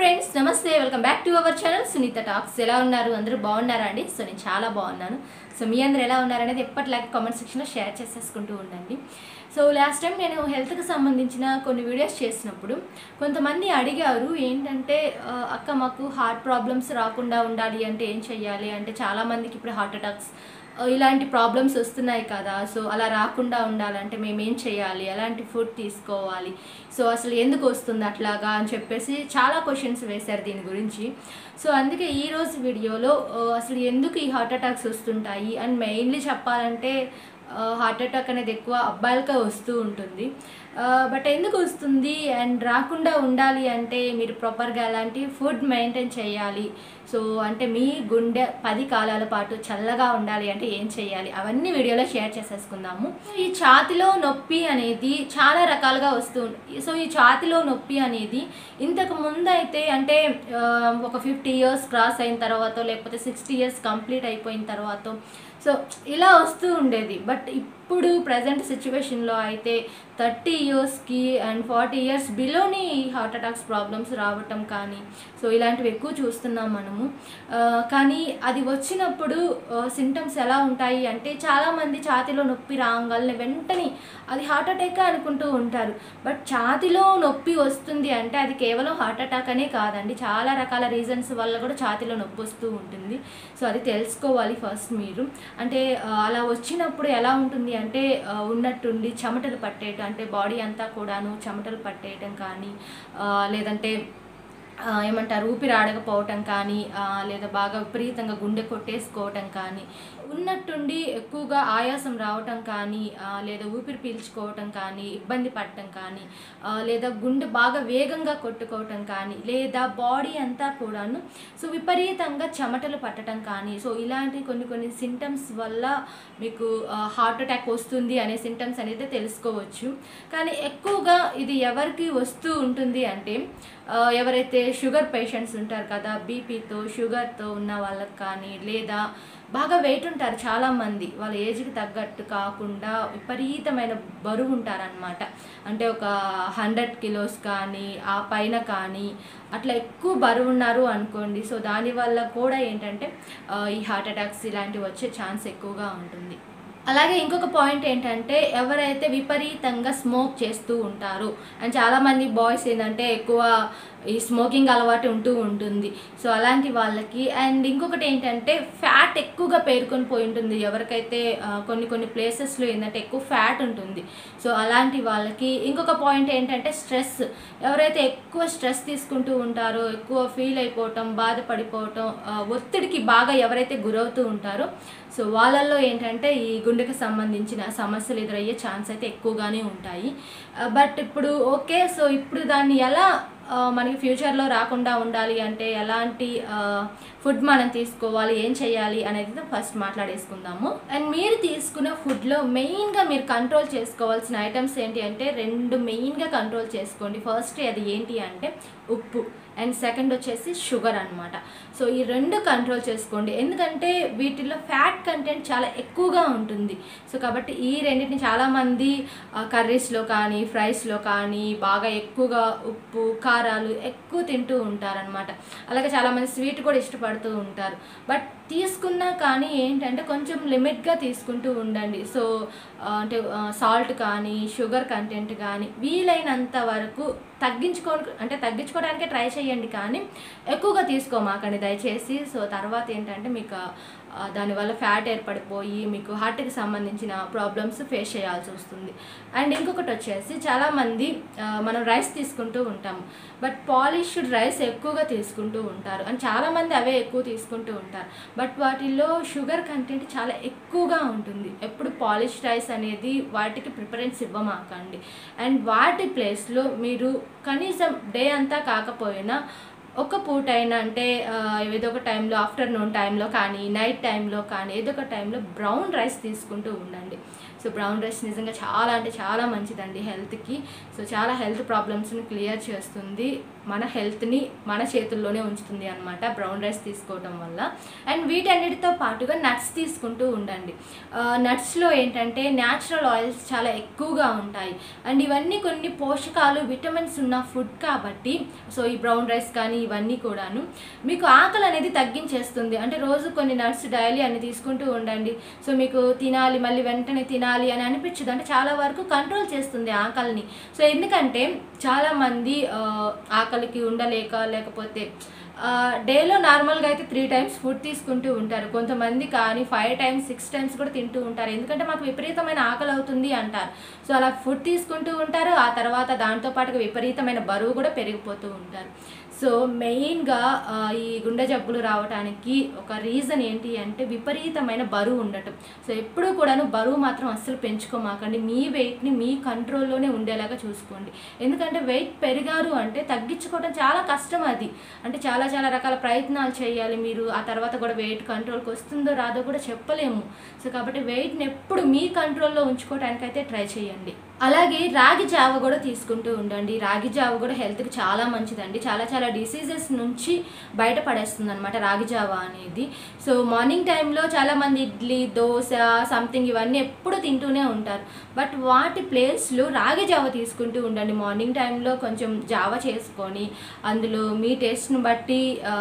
friends నమస్తే welcome back to our channel Sunitha talks ఎలా ఉన్నారు అందరూ బాగున్నారా అండి సో నేను చాలా బాగున్నాను సో మీ అందరూ ఎలా ఉన్నారనేది ఎప్పటిలాగే కామెంట్ సెక్షన్లో షేర్ చేసేసుకుంటూ ఉండండి సో లాస్ట్ టైం నేను హెల్త్కి సంబంధించిన కొన్ని వీడియోస్ చేసినప్పుడు కొంతమంది అడిగారు ఏంటంటే ఆ, అక్క మాకు హార్ట్ ప్రాబ్లమ్స్ రాకుండా ఉండాలి అంటే ఏం చెయ్యాలి అంటే చాలామందికి ఇప్పుడు హార్ట్ అటాక్స్ ఆ, ఇలాంటి ప్రాబ్లమ్స్ వస్తున్నాయి కదా సో అలా రాకుండా ఉండాలంటే మేము ఏం చేయాలి ఎలాంటి ఫుడ్ తీసుకోవాలి సో అసలు ఎందుకు వస్తుంది అట్లాగా అని చెప్పేసి చాలా క్వశ్చన్స్ వేశారు దీని గురించి సో అందుకే ఈ రోజు వీడియోలో ఆ, అసలు ఎందుకు ఈ హార్ట్ అటాక్స్ వస్తుంటాయి అండ్ మెయిన్లీ చెప్పాలంటే హార్ట్ అటాక్ అనేది ఎక్కువ అబ్బాయిలకే వస్తూ ఉంటుంది బట్ ఎందుకు వస్తుంది అండ్ రాకుండా ఉండాలి అంటే మీరు ప్రాపర్గా ఎలాంటి ఫుడ్ మెయింటైన్ చేయాలి సో అంటే మీ గుండె పది కాలాల పాటు చల్లగా ఉండాలి అంటే ఏం చేయాలి అవన్నీ వీడియోలో షేర్ చేసేసుకుందాము ఈ ఛాతిలో నొప్పి అనేది చాలా రకాలుగా వస్తూ ఉంటుంది సో ఈ ఛాతిలో నొప్పి అనేది ఇంతకు ముందు అయితే అంటే ఆ, ఒక ఫిఫ్టీ ఇయర్స్ క్రాస్ అయిన తర్వాత లేకపోతే సిక్స్టీ ఇయర్స్ కంప్లీట్ అయిపోయిన తర్వాత సో ఇలా వస్తూ ఉండేది బట్ ఇప్పుడు ప్రజెంట్ సిచ్యువేషన్లో అయితే థర్టీ ఇయర్స్కి అండ్ ఫార్టీ ఇయర్స్ బిలోని హార్ట్ అటాక్స్ ప్రాబ్లమ్స్ రావటం కానీ సో ఇలాంటివి ఎక్కువ చూస్తున్నాం మనము ఆ, కానీ అది వచ్చినప్పుడు సింటమ్స్ ఎలా ఉంటాయి అంటే చాలామంది ఛాతిలో నొప్పి రాగానే వెంటనే అది హార్ట్ అటాక్ అనుకుంటూ ఉంటారు బట్ ఛాతిలో నొప్పి వస్తుంది అంటే అది కేవలం హార్ట్ అటాక్ అనే కాదండి చాలా రకాల రీజన్స్ వల్ల కూడా ఛాతిలో నొప్పి వస్తూ ఉంటుంది సో అది తెలుసుకోవాలి ఫస్ట్ మీరు అంటే ఆ, అలా వచ్చినప్పుడు ఎలా ఉంటుంది అంటే ఆ, ఉన్నట్టుండి చెమటలు పట్టేయటం అంటే బాడీ అంతా కూడాను చెమటలు పట్టేయటం కానీ ఆ, లేదంటే ఆ, ఏమంటారు ఊపిరి ఆడకపోవటం కానీ ఆ, లేదా బాగా విపరీతంగా గుండె కొట్టేసుకోవటం కానీ ఉన్నట్టుండి ఎక్కువగా ఆయాసం రావటం కానీ ఆ, లేదా ఊపిరి పీల్చుకోవటం కానీ ఇబ్బంది పడటం కానీ ఆ, లేదా గుండె బాగా వేగంగా కొట్టుకోవటం కానీ లేదా బాడీ అంతా కూడాను సో విపరీతంగా చెమటలు పట్టడం కానీ సో ఇలాంటి కొన్ని కొన్ని సింటమ్స్ వల్ల మీకు హార్ట్ అటాక్ వస్తుంది అనే సింటమ్స్ అనేది తెలుసుకోవచ్చు కానీ ఎక్కువగా ఇది ఎవరికి వస్తూ ఉంటుంది అంటే ఆ, ఎవరైతే షుగర్ పేషెంట్స్ ఉంటారు కదా బీపీతో షుగర్తో ఉన్న వాళ్ళకి కానీ లేదా బాగా వెయిట్ ఉంటారు చాలామంది వాళ్ళ ఏజ్కి తగ్గట్టు కాకుండా విపరీతమైన బరువు ఉంటారనమాట అంటే ఒక హండ్రెడ్ కిలోస్ కానీ ఆ పైన కానీ అట్లా ఎక్కువ బరువు ఉన్నారు అనుకోండి సో దానివల్ల కూడా ఏంటంటే ఆ, ఈ హార్ట్ అటాక్స్ ఇలాంటివి వచ్చే ఛాన్స్ ఎక్కువగా ఉంటుంది అలాగే ఇంకొక పాయింట్ ఏంటంటే ఎవరైతే విపరీతంగా స్మోక్ చేస్తూ ఉంటారు అండ్ చాలామంది బాయ్స్ ఏంటంటే ఎక్కువ ఈ స్మోకింగ్ అలవాటు ఉంటూ ఉంటుంది సో అలాంటి వాళ్ళకి అండ్ ఇంకొకటి ఏంటంటే ఫ్యాట్ ఎక్కువగా పేరుకొని పోయి ఉంటుంది ఎవరికైతే ఆ, కొన్ని కొన్ని ప్లేసెస్లో ఏంటంటే ఎక్కువ ఫ్యాట్ ఉంటుంది సో అలాంటి వాళ్ళకి ఇంకొక పాయింట్ ఏంటంటే స్ట్రెస్ ఎవరైతే ఎక్కువ స్ట్రెస్ తీసుకుంటూ ఉంటారో ఎక్కువ ఫీల్ అయిపోవటం బాధపడిపోవటం ఆ, ఒత్తిడికి బాగా ఎవరైతే గురవుతూ ఉంటారో సో వాళ్ళల్లో ఏంటంటే ఈ గుండెకి సంబంధించిన సమస్యలు ఎదురయ్యే ఛాన్స్ అయితే ఎక్కువగానే ఉంటాయి బట్ ఇప్పుడు ఓకే సో ఇప్పుడు దాన్ని ఎలా ఆ, మనకి ఫ్యూచర్లో రాకుండా ఉండాలి అంటే ఎలాంటి ఫుడ్ మనం తీసుకోవాలి ఏం చేయాలి అనేది ఫస్ట్ మాట్లాడేసుకుందాము అండ్ మీరు తీసుకున్న ఫుడ్లో మెయిన్గా మీరు కంట్రోల్ చేసుకోవాల్సిన ఐటమ్స్ ఏంటి అంటే రెండు మెయిన్గా కంట్రోల్ చేసుకోండి ఫస్ట్ అది ఏంటి అంటే ఉప్పు అండ్ సెకండ్ వచ్చేసి షుగర్ అన్నమాట సో ఈ రెండు కంట్రోల్ చేసుకోండి ఎందుకంటే వీటిల్లో ఫ్యాట్ కంటెంట్ చాలా ఎక్కువగా ఉంటుంది సో కాబట్టి ఈ రెండింటిని చాలామంది కర్రీస్లో కానీ ఫ్రైస్లో కానీ బాగా ఎక్కువగా ఉప్పు కారాలు ఎక్కువ తింటూ ఉంటారనమాట అలాగే చాలామంది స్వీట్ కూడా ఇష్టపడుతూ ఉంటారు బట్ తీసుకున్నా కానీ ఏంటంటే కొంచెం లిమిట్గా తీసుకుంటూ ఉండండి సో ఆ, అంటే సాల్ట్ కానీ షుగర్ కంటెంట్ కానీ వీలైనంత వరకు తగ్గించుకో అంటే తగ్గించుకోవడానికే ట్రై చేయండి కానీ ఎక్కువగా తీసుకోమాకండి దయచేసి సో తర్వాత ఏంటంటే మీకు ఆ, దానివల్ల ఫ్యాట్ ఏర్పడిపోయి మీకు హార్ట్కి సంబంధించిన ప్రాబ్లమ్స్ ఫేస్ చేయాల్సి వస్తుంది అండ్ ఇంకొకటి వచ్చేసి చాలామంది ఆ, మనం రైస్ తీసుకుంటూ ఉంటాము బట్ పాలిష్డ్ రైస్ ఎక్కువగా తీసుకుంటూ ఉంటారు అండ్ చాలామంది అవే ఎక్కువ తీసుకుంటూ ఉంటారు బట్ వాటిల్లో షుగర్ కంటెంట్ చాలా ఎక్కువగా ఉంటుంది ఎప్పుడు పాలిష్ రైస్ అనేది వాటికి ప్రిఫరెన్స్ ఇవ్వమాకండి అండ్ వాటి ప్లేస్లో మీరు కనీసం డే అంతా కాకపోయినా ఒక పూట అయినా అంటే ఆ, ఏదో ఒక టైంలో ఆఫ్టర్నూన్ టైంలో కానీ నైట్ టైంలో కానీ ఏదో ఒక టైంలో బ్రౌన్ రైస్ తీసుకుంటూ ఉండండి సో బ్రౌన్ రైస్ నిజంగా చాలా అంటే చాలా మంచిదండి హెల్త్కి సో చాలా హెల్త్ ప్రాబ్లమ్స్ని క్లియర్ చేస్తుంది మన హెల్త్ని మన చేతుల్లోనే ఉంచుతుంది అనమాట బ్రౌన్ రైస్ తీసుకోవటం వల్ల అండ్ వీటన్నిటితో పాటుగా నట్స్ తీసుకుంటూ ఉండండి నట్స్లో ఏంటంటే న్యాచురల్ ఆయిల్స్ చాలా ఎక్కువగా ఉంటాయి అండ్ ఇవన్నీ కొన్ని పోషకాలు విటమిన్స్ ఉన్న ఫుడ్ కాబట్టి సో ఈ బ్రౌన్ రైస్ కానీ ఇవన్నీ కూడాను మీకు ఆకలి అనేది తగ్గించేస్తుంది అంటే రోజు కొన్ని నట్స్ డైలీ అన్ని తీసుకుంటూ ఉండండి సో మీకు తినాలి మళ్ళీ వెంటనే తినాలి అని అనిపించదు అంటే చాలా వరకు కంట్రోల్ చేస్తుంది ఆకలిని సో ఎందుకంటే చాలామంది ఆ, ఆకలికి ఉండలేక లేకపోతే డేలో నార్మల్గా అయితే త్రీ టైమ్స్ ఫుడ్ తీసుకుంటూ ఉంటారు కొంతమంది కానీ ఫైవ్ టైమ్స్ సిక్స్ టైమ్స్ కూడా తింటూ ఉంటారు ఎందుకంటే మాకు విపరీతమైన ఆకలి అవుతుంది అంటారు సో అలా ఫుడ్ తీసుకుంటూ ఉంటారు ఆ తర్వాత దాంతో పాటుగా విపరీతమైన బరువు కూడా పెరిగిపోతూ ఉంటారు సో మెయిన్గా ఆ, ఈ గుండె జబ్బులు రావడానికి ఒక రీజన్ ఏంటి అంటే విపరీతమైన బరువు ఉండటం సో ఎప్పుడూ కూడాను బరువు మాత్రం అస్సలు పెంచుకోమాకండి మీ వెయిట్ని మీ కంట్రోల్లోనే ఉండేలాగా చూసుకోండి ఎందుకంటే వెయిట్ పెరిగారు అంటే తగ్గించుకోవడం చాలా కష్టం అది అంటే చాలా చాలా రకాల ప్రయత్నాలు చేయాలి మీరు ఆ తర్వాత కూడా వెయిట్ కంట్రోల్కి వస్తుందో రాదో కూడా చెప్పలేము సో కాబట్టి వెయిట్ని ఎప్పుడు మీ కంట్రోల్లో ఉంచుకోవడానికి అయితే ట్రై చేయండి అలాగే రాగి జావ కూడా తీసుకుంటూ ఉండండి రాగి జావ కూడా హెల్త్కి చాలా మంచిదండి చాలా చాలా డిసీజెస్ నుంచి బయటపడేస్తుంది అనమాట రాగి జావ అనేది సో మార్నింగ్ టైంలో చాలామంది ఇడ్లీ దోశ సంథింగ్ ఇవన్నీ ఎప్పుడు తింటూనే ఉంటారు బట్ వాటి ప్లేస్లో రాగి జావ తీసుకుంటూ ఉండండి మార్నింగ్ టైంలో కొంచెం జావ చేసుకొని అందులో మీ టేస్ట్ని బట్టి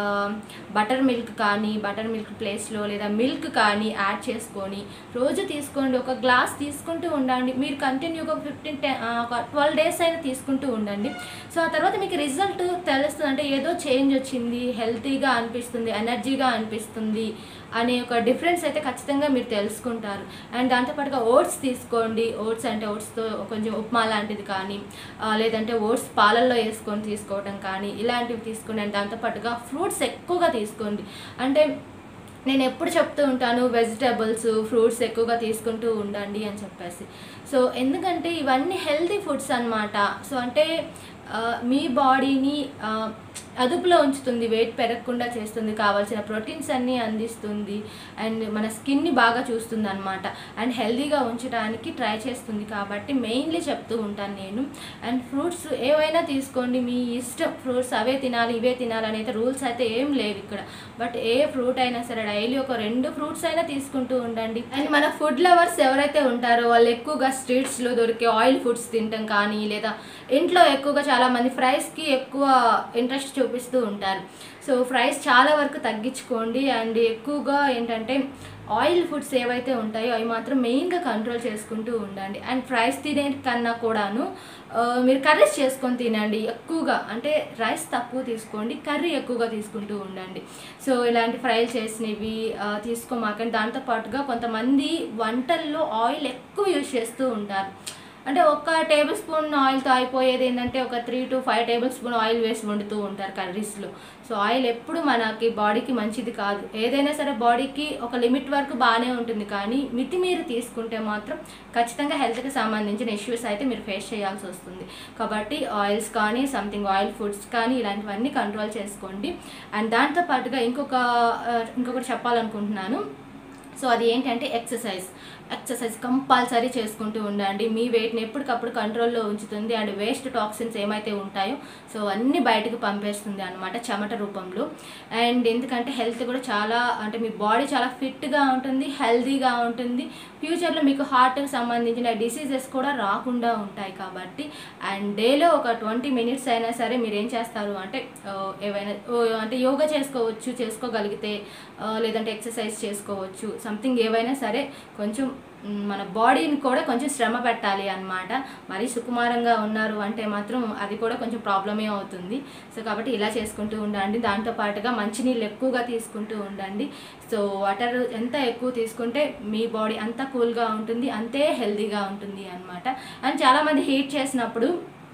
బటర్ మిల్క్ కానీ బటర్ మిల్క్ ప్లేస్లో లేదా మిల్క్ కానీ యాడ్ చేసుకొని రోజు తీసుకోండి ఒక గ్లాస్ తీసుకుంటూ ఉండండి మీరు కంటిన్యూగా ఫిఫ్టీన్ ఒక ట్వెల్వ్ డేస్ అయినా తీసుకుంటూ ఉండండి సో ఆ తర్వాత మీకు రిజల్ట్ తెలుస్తుంది అంటే ఏదో చేంజ్ వచ్చింది హెల్తీగా అనిపిస్తుంది ఎనర్జీగా అనిపిస్తుంది అనే ఒక డిఫరెన్స్ అయితే ఖచ్చితంగా మీరు తెలుసుకుంటారు అండ్ దాంతోపాటుగా ఓట్స్ తీసుకోండి ఓట్స్ అంటే ఓట్స్తో కొంచెం ఉప్మా లాంటిది కానీ ఆ, లేదంటే ఓట్స్ పాలల్లో వేసుకొని తీసుకోవడం కానీ ఇలాంటివి తీసుకోండి అండ్ దాంతోపాటుగా ఫ్రూట్స్ ఎక్కువగా తీసుకోండి అంటే నేను ఎప్పుడు చెప్తూ ఉంటాను వెజిటేబుల్స్ ఫ్రూట్స్ ఎక్కువగా తీసుకుంటూ ఉండండి అని చెప్పేసి సో ఎందుకంటే ఇవన్నీ హెల్తీ ఫుడ్స్ అన్నమాట సో అంటే ఆ, మీ బాడీని ఆ, అదుపులో ఉంచుతుంది వెయిట్ పెరగకుండా చేస్తుంది కావాల్సిన ప్రోటీన్స్ అన్నీ అందిస్తుంది అండ్ మన స్కిన్ని బాగా చూస్తుంది అనమాట అండ్ హెల్తీగా ఉంచడానికి ట్రై చేస్తుంది కాబట్టి మెయిన్లీ చెప్తూ ఉంటాను నేను అండ్ ఫ్రూట్స్ ఏవైనా తీసుకోండి మీ ఇష్టం ఫ్రూట్స్ అవే తినాలి ఇవే తినాలి అనేది రూల్స్ అయితే ఏం లేవు ఇక్కడ బట్ ఏ ఫ్రూట్ అయినా సరే డైలీ ఒక రెండు ఫ్రూట్స్ అయినా తీసుకుంటూ ఉండండి అండ్ మన ఫుడ్ లవర్స్ ఎవరైతే ఉంటారో వాళ్ళు ఎక్కువగా స్ట్రీట్స్లో దొరికే ఆయిల్ ఫుడ్స్ తినటం కానీ లేదా ఇంట్లో ఎక్కువగా చాలా మంది ఫ్రైస్కి ఎక్కువ ఇంట్రెస్ట్ చూపిస్తూ ఉంటారు సో ఫ్రైస్ చాలా వరకు తగ్గించుకోండి అండ్ ఎక్కువగా ఏంటంటే ఆయిల్ ఫుడ్స్ ఏవైతే ఉంటాయో అవి మాత్రం మెయిన్గా కంట్రోల్ చేసుకుంటూ ఉండండి అండ్ ఫ్రైస్ తినే కన్నా కూడాను ఆ, మీరు కర్రీస్ చేసుకొని తినండి ఎక్కువగా అంటే రైస్ తక్కువ తీసుకోండి కర్రీ ఎక్కువగా తీసుకుంటూ ఉండండి సో ఇలాంటి ఫ్రైలు చేసినవి ఆ, తీసుకోమాకండి దాంతోపాటుగా కొంతమంది వంటల్లో ఆయిల్ ఎక్కువ యూజ్ చేస్తూ ఉంటారు అంటే ఒక టేబుల్ స్పూన్ ఆయిల్తో అయిపోయేది ఏంటంటే ఒక three to five tablespoon oil వేసి వండుతూ ఉంటారు కర్రీస్లో సో ఆయిల్ ఎప్పుడు మనకి బాడీకి మంచిది కాదు ఏదైనా సరే బాడీకి ఒక లిమిట్ వరకు బాగానే ఉంటుంది కానీ మితిమీరి తీసుకుంటే మాత్రం ఖచ్చితంగా హెల్త్కి సంబంధించిన ఇష్యూస్ అయితే మీరు ఫేస్ చేయాల్సి వస్తుంది కాబట్టి ఆయిల్స్ కానీ సంథింగ్ ఆయిల్ ఫుడ్స్ కానీ ఇలాంటివన్నీ కంట్రోల్ చేసుకోండి అండ్ దాంతో పాటుగా ఇంకొక ఆ, ఇంకొకటి చెప్పాలనుకుంటున్నాను సో అది ఏంటంటే ఎక్సర్సైజ్ ఎక్సర్సైజ్ కంపల్సరీ చేసుకుంటూ ఉండండి మీ వెయిట్ని ఎప్పటికప్పుడు కంట్రోల్లో ఉంచుతుంది అండ్ వేస్ట్ టాక్సిన్స్ ఏమైతే ఉంటాయో సో అన్నీ బయటకు పంపేస్తుంది అనమాట చెమట రూపంలో అండ్ ఎందుకంటే హెల్త్ కూడా చాలా అంటే మీ బాడీ చాలా ఫిట్గా ఉంటుంది హెల్తీగా ఉంటుంది ఫ్యూచర్లో మీకు హార్ట్కి సంబంధించిన డిసీజెస్ కూడా రాకుండా ఉంటాయి కాబట్టి అండ్ డేలో ఒక ట్వంటీ మినిట్స్ అయినా సరే మీరు ఏం చేస్తారు అంటే ఆ, ఏవైనా ఓ, అంటే యోగా చేసుకోవచ్చు చేసుకోగలిగితే ఆ, లేదంటే ఎక్సర్సైజ్ చేసుకోవచ్చు సంథింగ్ ఏవైనా సరే కొంచెం మ్, మన బాడీని కూడా కొంచెం శ్రమ పెట్టాలి అన్నమాట మరీ సుకుమారంగా ఉన్నారు అంటే మాత్రం అది కూడా కొంచెం ప్రాబ్లమే అవుతుంది సో కాబట్టి ఇలా చేసుకుంటూ ఉండండి దాంతో పాటుగా మంచినీళ్ళు ఎక్కువగా తీసుకుంటూ ఉండండి సో వాటర్ ఎంత ఎక్కువ తీసుకుంటే మీ బాడీ అంత కూల్గా ఉంటుంది అంతే హెల్తీగా ఉంటుంది అన్నమాట అండ్ చాలామంది హీట్ చేసినప్పుడు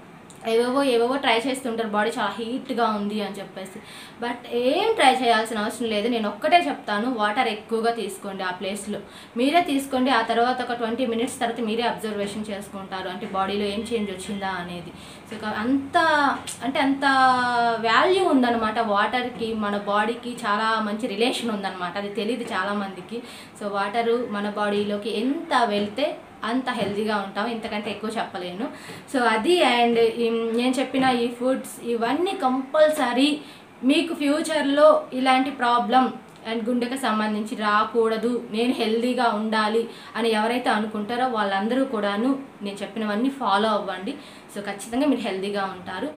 ఏవేవో ఏవేవో ట్రై చేస్తుంటారు బాడీ చాలా హీట్గా ఉంది అని చెప్పేసి బట్ ఏం ట్రై చేయాల్సిన అవసరం లేదు నేను ఒక్కటే చెప్తాను వాటర్ ఎక్కువగా తీసుకోండి ఆ ప్లేస్లో మీరే తీసుకోండి ఆ తర్వాత ఒక ట్వంటీ మినిట్స్ తర్వాత మీరే అబ్జర్వేషన్ చేసుకుంటారు అంటే బాడీలో ఏం చేంజ్ వచ్చిందా అనేది సో కా- అంత అంటే అంత వాల్యూ ఉందన్నమాట వాటర్కి మన బాడీకి చాలా మంచి రిలేషన్ ఉందన్నమాట అది తెలియదు చాలామందికి సో వాటరు మన బాడీలోకి ఎంత వెళ్తే అంత హెల్తీగా ఉంటాం ఇంతకంటే ఎక్కువ చెప్పలేను సో అది అండ్ నేను చెప్పిన ఈ ఫుడ్స్ ఇవన్నీ కంపల్సరీ మీకు ఫ్యూచర్లో ఇలాంటి ప్రాబ్లం అండ్ గుండెకి సంబంధించి రాకూడదు నేను హెల్తీగా ఉండాలి అని ఎవరైతే అనుకుంటారో వాళ్ళందరూ కూడాను నేను చెప్పినవన్నీ ఫాలో అవ్వండి సో ఖచ్చితంగా మీరు హెల్తీగా ఉంటారు